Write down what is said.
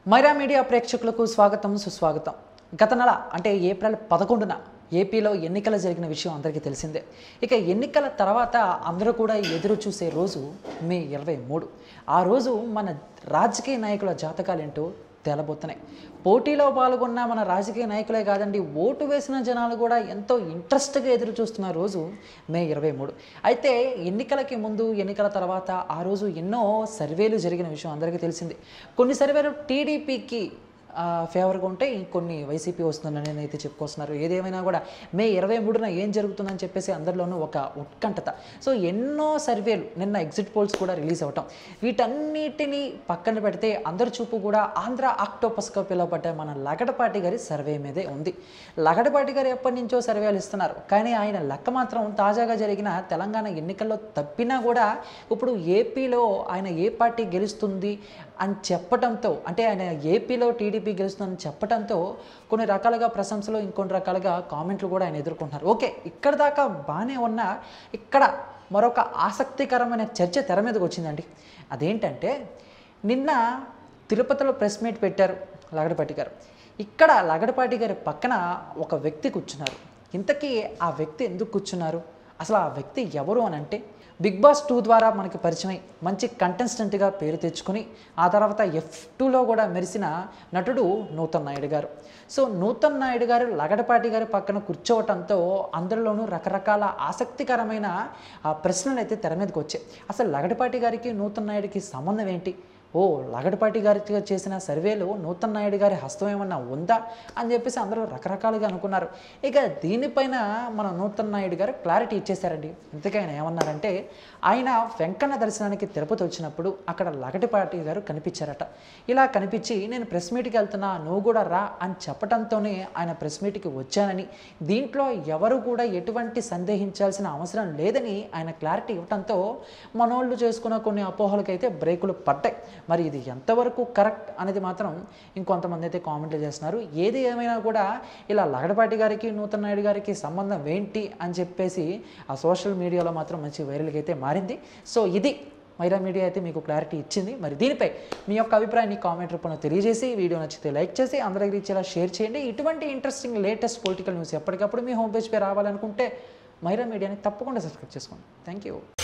Myra media ప్రేక్షకులకు స్వాగతం సుస్వాగతం గత నెల అంటే ఏప్రిల్ పదకొండున ఏపీలో ఎన్నికలు జరిగిన విషయం అందరికీ తెలిసిందే ఇక ఎన్నికల తర్వాత అందరూ కూడా ఎదురు చూసే రోజు మే ఇరవై మూడు ఆ రోజు మన రాజకీయ నాయకుల జాతకాలు ఏంటో తేలబోతున్నాయి పోటీలో పాల్గొన్న మన రాజకీయ నాయకులే కాదండి ఓటు వేసిన జనాలు కూడా ఎంతో ఇంట్రెస్ట్గా ఎదురు చూస్తున్న రోజు మే ఇరవై మూడు అయితే ఎన్నికలకి ముందు ఎన్నికల తర్వాత ఆ రోజు ఎన్నో సర్వేలు జరిగిన విషయం అందరికీ తెలిసింది కొన్ని సర్వేలు టీడీపీకి ఫేవర్గా ఉంటే ఇంకొన్ని వైసీపీ వస్తుందని అయితే చెప్పుకొస్తున్నారు ఏదేమైనా కూడా మే ఇరవై మూడున ఏం జరుగుతుందని చెప్పేసి అందరిలోనూ ఒక ఉత్కంఠత సో ఎన్నో సర్వేలు నిన్న ఎగ్జిట్ పోల్స్ కూడా రిలీజ్ అవ్వటం వీటన్నిటిని పక్కన పెడితే అందరి చూపు కూడా ఆంధ్ర ఆక్టోపస్గా పిలువబడ్డ మన లగడపాటి గారి సర్వే మీదే ఉంది లగడపాటి గారు ఎప్పటి నుంచో సర్వేలు ఇస్తున్నారు కానీ ఆయన లెక్క మాత్రం తాజాగా జరిగిన తెలంగాణ ఎన్నికల్లో తప్పినా కూడా ఇప్పుడు ఏపీలో ఆయన ఏ పార్టీ గెలుస్తుంది అని చెప్పడంతో అంటే ఆయన ఏపీలో టీడీపీ గెలుస్తుందని చెప్పడంతో కొన్ని రకాలుగా ప్రశంసలు ఇంకొన్ని రకాలుగా కామెంట్లు కూడా ఆయన ఎదుర్కొంటున్నారు ఓకే ఇక్కడ దాకా బాగానే ఉన్నా ఇక్కడ మరొక ఆసక్తికరమైన చర్చ తెర మీదకి వచ్చిందండి అదేంటంటే నిన్న తిరుపతిలో ప్రెస్ మీట్ పెట్టారు లగడపాటి గారు ఇక్కడ లగడపాటి గారి పక్కన ఒక వ్యక్తి కూర్చున్నారు ఇంతకీ ఆ వ్యక్తి ఎందుకు కూర్చున్నారు అసలు ఆ వ్యక్తి ఎవరు అని అంటే బిగ్ బాస్ టూ ద్వారా మనకి పరిచయమై మంచి కంటెస్టెంట్గా పేరు తెచ్చుకొని ఆ తర్వాత ఎఫ్ టూలో కూడా మెరిసిన నటుడు నూతన్ నాయుడు గారు సో నూతన్ నాయుడు గారు లగడపాటి గారి పక్కన కూర్చోవటంతో అందరిలోనూ రకరకాల ఆసక్తికరమైన ఆ ప్రశ్నలు అయితే తెర మీదకి వచ్చాయి అసలు లగడపాటి గారికి నూతన్ నాయుడికి సంబంధం ఏంటి ఓ లగడపాటి గారికి చేసిన సర్వేలో నూతన్ నాయుడు గారి హస్తం ఏమన్నా ఉందా అని చెప్పేసి అందరూ రకరకాలుగా అనుకున్నారు ఇక దీనిపైన మన నూతన్ నాయుడు గారు క్లారిటీ ఇచ్చేశారండి ఇంతకీ ఆయన ఏమన్నారంటే ఆయన వెంకన్న దర్శనానికి తిరుపతి వచ్చినప్పుడు అక్కడ లగడపాటి గారు కనిపించారట ఇలా కనిపించి నేను ప్రెస్ మీట్కి వెళ్తున్నా నువ్వు కూడా రా అని చెప్పడంతోనే ఆయన ప్రెస్ మీట్కి వచ్చానని దీంట్లో ఎవరు కూడా ఎటువంటి సందేహించాల్సిన అవసరం లేదని ఆయన క్లారిటీ ఇవ్వడంతో మనోళ్ళు చేసుకున్న కొన్ని అపోహలకైతే బ్రేకులు పడ్డాయి మరి ఇది ఎంతవరకు కరెక్ట్ అనేది మాత్రం ఇంకొంతమంది అయితే కామెంట్లు చేస్తున్నారు ఏది ఏమైనా కూడా ఇలా లగడపాటి గారికి నూతన్ నాయుడు గారికి సంబంధం ఏంటి అని చెప్పేసి ఆ సోషల్ మీడియాలో మాత్రం మంచి వైరల్గా అయితే మారింది సో ఇది మైరా మీడియా అయితే మీకు క్లారిటీ ఇచ్చింది మరి దీనిపై మీ యొక్క అభిప్రాయాన్ని కామెంట్ రూపంలో తెలియజేసి వీడియో నచ్చితే లైక్ చేసి అందరికి ఇచ్చేలా షేర్ చేయండి ఇటువంటి ఇంట్రెస్టింగ్ లేటెస్ట్ పొలిటికల్ న్యూస్ ఎప్పటికప్పుడు మీ హోమ్ పేజ్పై రావాలనుకుంటే మైరా మీడియాని తప్పకుండా సబ్స్క్రైబ్ చేసుకోండి థ్యాంక్ యూ